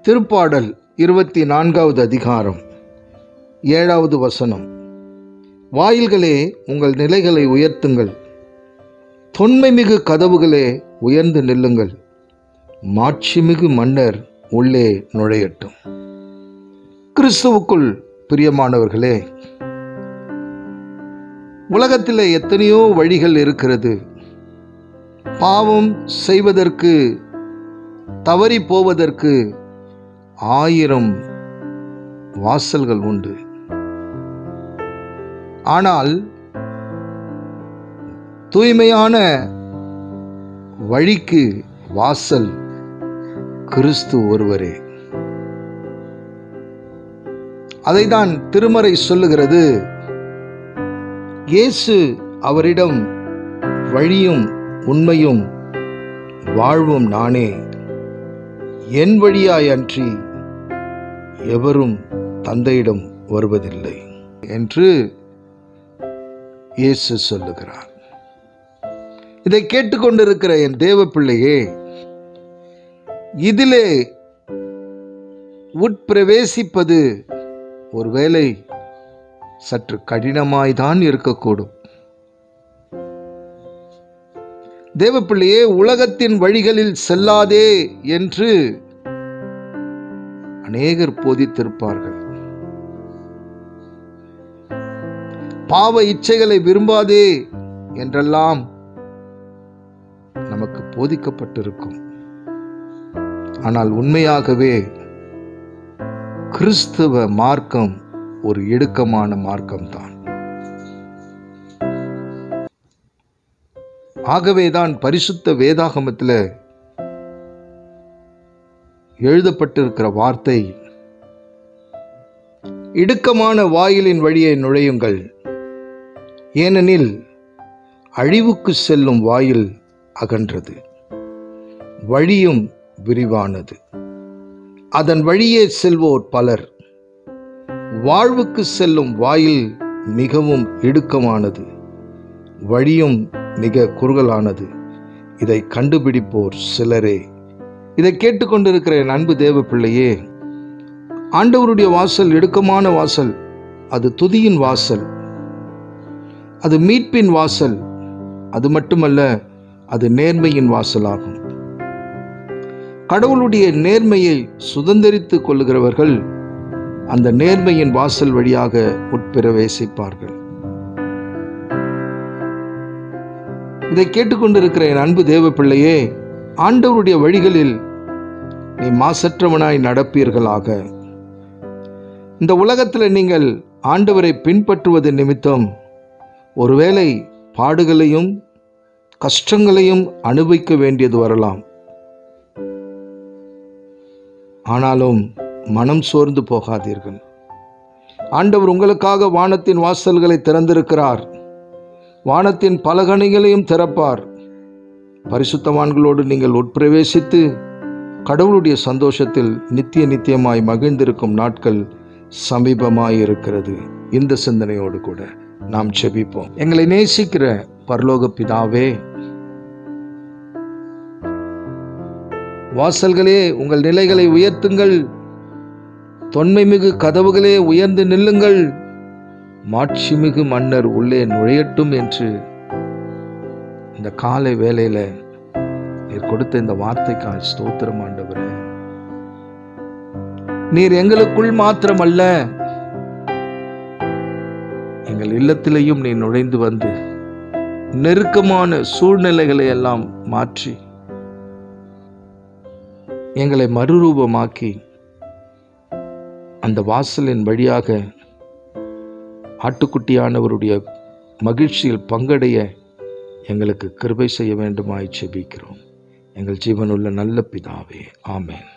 திருப்பாடல் இருபத்தி நான்காவது அதிகாரம் ஏழாவது வசனம் வாயில்களே உங்கள் நிலைகளை உயர்த்துங்கள் தொன்மைமிகு கதவுகளே உயர்ந்து நில்லுங்கள் மாட்சிமிகு மன்னர் உள்ளே நுழையட்டும் கிறிஸ்துவுக்குள் பிரியமானவர்களே உலகத்தில் எத்தனையோ வழிகள் இருக்கிறது பாவம் செய்வதற்கு தவறி போவதற்கு ஆயிரம் வாசல்கள் உண்டு ஆனால் தூய்மையான வழிக்கு வாசல் கிறிஸ்து ஒருவரே அதைதான் திருமறை சொல்லுகிறது இயேசு அவரிடம் வழியும் உண்மையும் வாழ்வும் நானே என் வழியாய் அன்றி எவரும் தந்தையிடம் வருவதில்லை என்று இயேசு சொல்லுகிறார் இதை கேட்டுக்கொண்டிருக்கிற என் தேவ பிள்ளையே இதிலே உட்பிரவேசிப்பது ஒருவேளை சற்று கடினமாய்தான் இருக்கக்கூடும் தேவப்பிள்ளையே உலகத்தின் வழிகளில் செல்லாதே என்று அநேகர் போதித்திருப்பார்கள் பாவ இச்சைகளை விரும்பாதே என்றெல்லாம் நமக்கு போதிக்கப்பட்டிருக்கும் ஆனால் உண்மையாகவே கிறிஸ்துவ மார்க்கம் ஒரு இடுக்கமான மார்க்கம்தான் ஆகவேதான் பரிசுத்த வேதாகமத்தில் எழுதப்பட்டிருக்கிற வார்த்தை இடுக்கமான வாயிலின் வழியை நுழையுங்கள் ஏனெனில் அழிவுக்கு செல்லும் வாயில் அகன்றது வழியும் விரிவானது அதன் வழியே செல்வோர் பலர் வாழ்வுக்கு செல்லும் வாயில் மிகவும் இடுக்கமானது வழியும் மிக குறுகலானது இதை கண்டுபிடிப்போர் சிலரே இதை கேட்டுக்கொண்டிருக்கிற என் அன்பு தேவ பிள்ளையே ஆண்டவருடைய வாசல் இடுக்கமான வாசல் அது துதியின் வாசல் அது மீட்பின் வாசல் அது மட்டுமல்ல அது நேர்மையின் வாசலாகும் கடவுளுடைய நேர்மையை சுதந்திரித்துக் கொள்ளுகிறவர்கள் அந்த நேர்மையின் வாசல் வழியாக உட்பிரவேசிப்பார்கள் இதை கேட்டுக்கொண்டிருக்கிற என் அன்பு தேவ பிள்ளையே ஆண்டவருடைய வழிகளில் நீ மாசற்றவனாய் நடப்பீர்களாக இந்த உலகத்தில் நீங்கள் ஆண்டவரை பின்பற்றுவது நிமித்தம் ஒருவேளை பாடுகளையும் கஷ்டங்களையும் அனுபவிக்க வேண்டியது வரலாம் ஆனாலும் மனம் சோர்ந்து போகாதீர்கள் ஆண்டவர் உங்களுக்காக வானத்தின் வாசல்களை திறந்திருக்கிறார் வானத்தின் பலகணிகளையும் திறப்பார் பரிசுத்தவான்களோடு நீங்கள் உட்பிரவேசித்து கடவுளுடைய சந்தோஷத்தில் நித்திய நித்தியமாய் மகிழ்ந்திருக்கும் நாட்கள் சமீபமாய் இருக்கிறது இந்த சிந்தனையோடு கூட நாம் செபிப்போம் எங்களை நேசிக்கிற பரலோக பிதாவே வாசல்களே உங்கள் நிலைகளை உயர்த்துங்கள் தொன்மைமிகு கதவுகளே உயர்ந்து நில்லுங்கள் மாட்சிமிகு மன்னர் உள்ளே நுழையட்டும் என்று இந்த காலை வேளையில நீர் கொடுத்த இந்த வார்த்தைக்கால் ஸ்தோத்திரம் ஆண்டவரே நீர் எங்களுக்குள் மாத்திரமல்ல எங்கள் இல்லத்திலேயும் நீ நுழைந்து வந்து நெருக்கமான சூழ்நிலைகளை எல்லாம் மாற்றி எங்களை மறுரூபமாக்கி அந்த வாசலின் வழியாக ஆட்டுக்குட்டியானவருடைய மகிழ்ச்சியில் பங்கடைய எங்களுக்கு கிருபை செய்ய வேண்டுமாய் செபிக்கிறோம் எங்கள் ஜீவனுள்ள நல்ல பிதாவே ஆமேன்